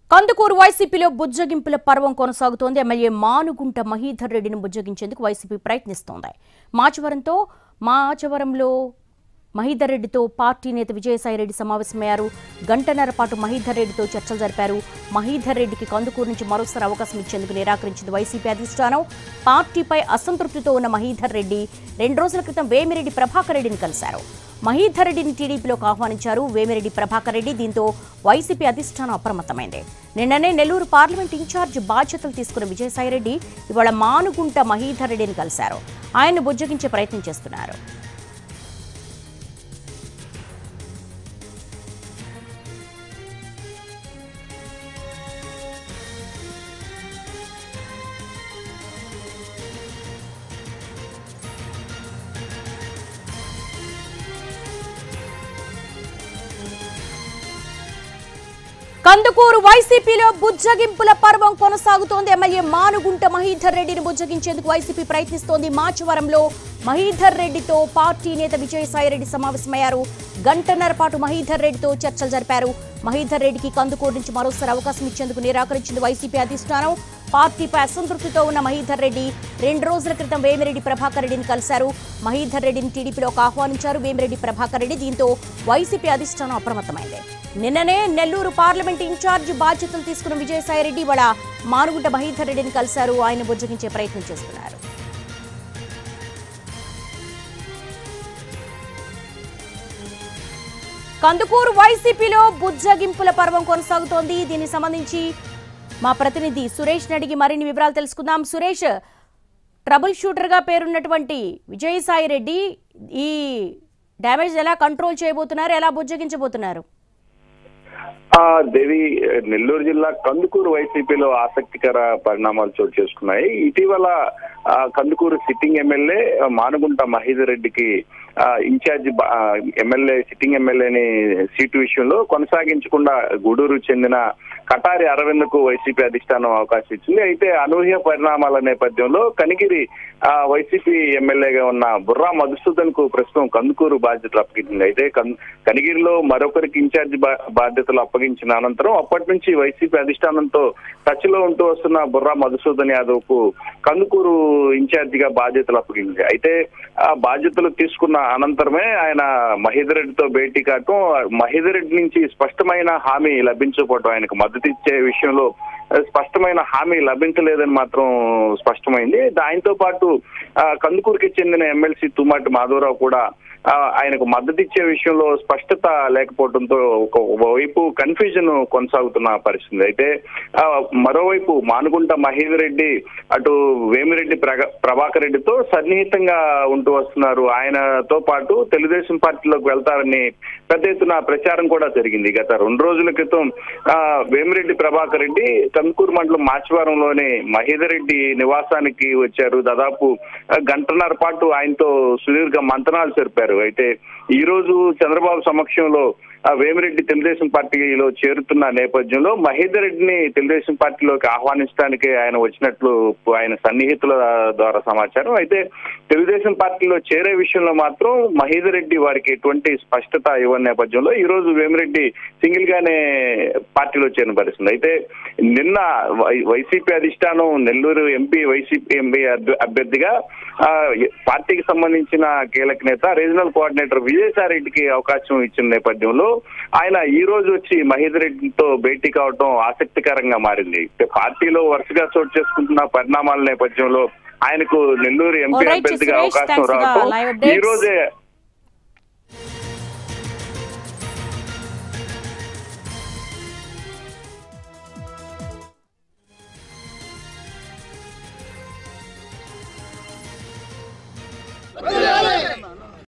కందుకూరు వైసీపీలో బుజ్జగింపుల పర్వం కొనసాగుతోంది ఎమ్మెల్యే మానుగుంట మహీధర్ రెడ్డిని బుజ్జగించేందుకు వైసీపీ ప్రయత్నిస్తోంది మాచవరంతో మాచవరంలో మహీధర్ రెడ్డితో పార్టీ నేత విజయసాయిరెడ్డి సమావేశమయ్యారు గంటన్నర పాటు మహీధర్ రెడ్డితో చర్చలు జరిపారు మహీధర్ రెడ్డికి కందుకూరు నుంచి మరోసారి అవకాశం ఇచ్చేందుకు నిరాకరించింది వైసీపీ అధిష్టానం పార్టీపై అసంతృప్తితో ఉన్న మహీధర్ రెడ్డి రెండు రోజుల క్రితం వేమిరెడ్డి ప్రభాకర్ రెడ్డిని కలిశారు మహీధర్ రెడ్డిని టీడీపీలోకి ఆహ్వానించారు వేమిరెడ్డి ప్రభాకర్ రెడ్డి దీంతో వైసీపీ అధిష్టానం అప్రమత్తమైంది నిన్ననే నెల్లూరు పార్లమెంట్ ఇన్ఛార్జ్ బాధ్యతలు తీసుకున్న విజయసాయిరెడ్డి ఇవాళ మానుగుంట మహీధర్ రెడ్డిని కలిశారు ఆయన్ను బుజ్జగించే ప్రయత్నం చేస్తున్నారు కందుకూరు వైసీపీలో బుజ్జగింపుల పర్వం కొనసాగుతోంది ఎమ్మెల్యే మానుగుంట మహీధర్ రెడ్డిని బుజ్జగించేందుకు వైసీపీ ప్రయత్నిస్తోంది మాచవరంలో మహీధర్ రెడ్డితో పార్టీ నేత విజయసాయిరెడ్డి సమావేశమయ్యారు గంటన్నర పాటు మహీధర్ రెడ్డితో చర్చలు జరిపారు మహీధర్ రెడ్డికి కందుకూరు నుంచి మరోసారి అవకాశం ఇచ్చేందుకు నిరాకరించింది వైసీపీ అధిష్టానం పార్టీపై అసంతృప్తితో ఉన్న మహీధర్ రెడ్డి రెండు రోజుల క్రితం వేమిరెడ్డి ప్రభాకర్ రెడ్డిని కలిశారు మహీధర్ రెడ్డిని టీడీపీలోకి ఆహ్వానించారు వేమిరెడ్డి ప్రభాకర్ రెడ్డి దీంతో వైసీపీ అధిష్టానం అప్రమత్తమైంది నిన్ననే నెల్లూరు పార్లమెంట్ ఇన్ఛార్జ్ బాధ్యతలు తీసుకున్న విజయసాయిరెడ్డి ఇవాళ మానుగుంట మహీధర్ రెడ్డిని కలిశారు ఆయన బుజ్జగించే ప్రయత్నం చేస్తున్నారు కందుకూరు వైసీపీలో బుజ్జగింపుల పర్వం కొనసాగుతోంది దీనికి సంబంధించి మా ప్రతినిధి సురేష్ అడిగి మరిన్ని వివరాలు తెలుసుకుందాం సురేష్ ట్రబుల్ షూటర్గా పేరున్నటువంటి విజయసాయి రెడ్డి ఈ డ్యామేజ్ ఎలా కంట్రోల్ చేయబోతున్నారు ఎలా బుజ్జగించబోతున్నారు ఆ దేవి నెల్లూరు జిల్లా కందుకూరు వైసీపీలో ఆసక్తికర పరిణామాలు చోటు చేసుకున్నాయి ఇటీవల ఆ, కందుకూరు సిట్టింగ్ ఎమ్మెల్యే మానుగుంట మహేందర్ రెడ్డికి ఆ, ఇన్ఛార్జ్ బ- ఆ, ఎమ్మెల్యే సిట్టింగ్ ఎమ్మెల్యేని సీటు విషయంలో కొనసాగించకుండా గూడూరు చెందిన కటారి అరవింద్కు వైసీపీ అధిష్టానం అవకాశం ఇచ్చింది అయితే అనూహ్య పరిణామాల నేపథ్యంలో కనిగిరి ఆ, వైసీపీ ఎమ్మెల్యేగా ఉన్న బుర్రా మధుసూదన్ కు ప్రస్తుతం కందుకూరు బాధ్యతలు అప్పగించింది అయితే కన్- కనిగిరిలో మరొకరికి ఇన్ఛార్జ్ బా- బాధ్యతలు అప్పగించిన అనంతరం అప్పటి నుంచి వైసీపీ అధిష్టానంతో టచ్ లో ఉంటూ వస్తున్న బుర్రా మధుసూదన్ యాదవ్ కు కందుకూరు ఇన్ఛార్జ్ గా బాధ్యతలు అప్పగించింది అయితే ఆ బాధ్యతలు తీసుకున్న అనంతరమే ఆయన మహేందర్ రెడ్డితో భేటీ కావటం మహేందర్ రెడ్డి నుంచి స్పష్టమైన హామీ లభించకపోవటం ఆయనకు మద్దతు ఇచ్చే విషయంలో స్పష్టమైన హామీ లభించలేదని మాత్రం స్పష్టమైంది దానితో పాటు ఆ, కందుకూరుకి చెందిన ఎమ్మెల్సీ తుమ్మాటి మాధవరావు కూడా ఆ, ఆయనకు మద్దతు ఇచ్చే విషయంలో స్పష్టత లేకపోవడంతో ఒక వైపు కన్ఫ్యూజన్ కొనసాగుతున్న పరిస్థితి అయితే ఆ, మరోవైపు మానుగుంట మహేందర్ రెడ్డి అటు వేమిరెడ్డి ప్రగ- ప్రభాకర్ రెడ్డితో సన్నిహితంగా ఉంటూ వస్తున్నారు ఆయనతో పాటు తెలుగుదేశం పార్టీలోకి వెళ్తారని పెద్ద ఎత్తున ప్రచారం కూడా జరిగింది గత రెండు రోజుల క్రితం ఆ, వేమిరెడ్డి ప్రభాకర్ రెడ్డి కందుకూరు మండలం మాచివారంలోని మహేందర్ రెడ్డి నివాసానికి వచ్చారు దాదాపు ఆ, గంటన్నర పాటు ఆయనతో సుదీర్ఘ మంతనాలు జరిపారు అయితే ఈ రోజు చంద్రబాబు సమక్షంలో ఆ వేమిరెడ్డి తెలుగుదేశం పార్టీలో చేరుతున్న నేపథ్యంలో మహేందర్ రెడ్డిని తెలుగుదేశం పార్టీలోకి ఆహ్వానించడానికి ఆయన వచ్చినట్లు ఆయన సన్నిహితుల ద్వారా సమాచారం అయితే తెలుగుదేశం పార్టీలో చేరే విషయంలో మాత్రం మహేందర్ రెడ్డి వారికి ఎటువంటి స్పష్టత ఇవ్వని నేపథ్యంలో ఈ రోజు వేమిరెడ్డి సింగిల్ గానే పార్టీలో చేరిన పరిస్థితుంది అయితే నిన్న వై- వైసీపీ అధిష్టానం నెల్లూరు ఎంపీ వైసీపీ ఎంపీ అభ్య- అభ్యర్థిగా ఆ, పార్టీకి సంబంధించిన కీలక నేత రీజనల్ కోఆర్డినేటర్ విజయసాయి రెడ్డికి అవకాశం ఇచ్చిన నేపథ్యంలో ఆయన ఈ రోజు వచ్చి మహేందర్ రెడ్డితో భేటీ కావడం ఆసక్తికరంగా మారింది పార్టీలో వరుసగా చోటు చేసుకుంటున్న పరిణామాల నేపథ్యంలో ఆయనకు నెల్లూరు ఎంపీ Alright, అభ్యర్థిగా సురేష్, అవకాశం thanks for the రావడం live updates. ఈ రోజే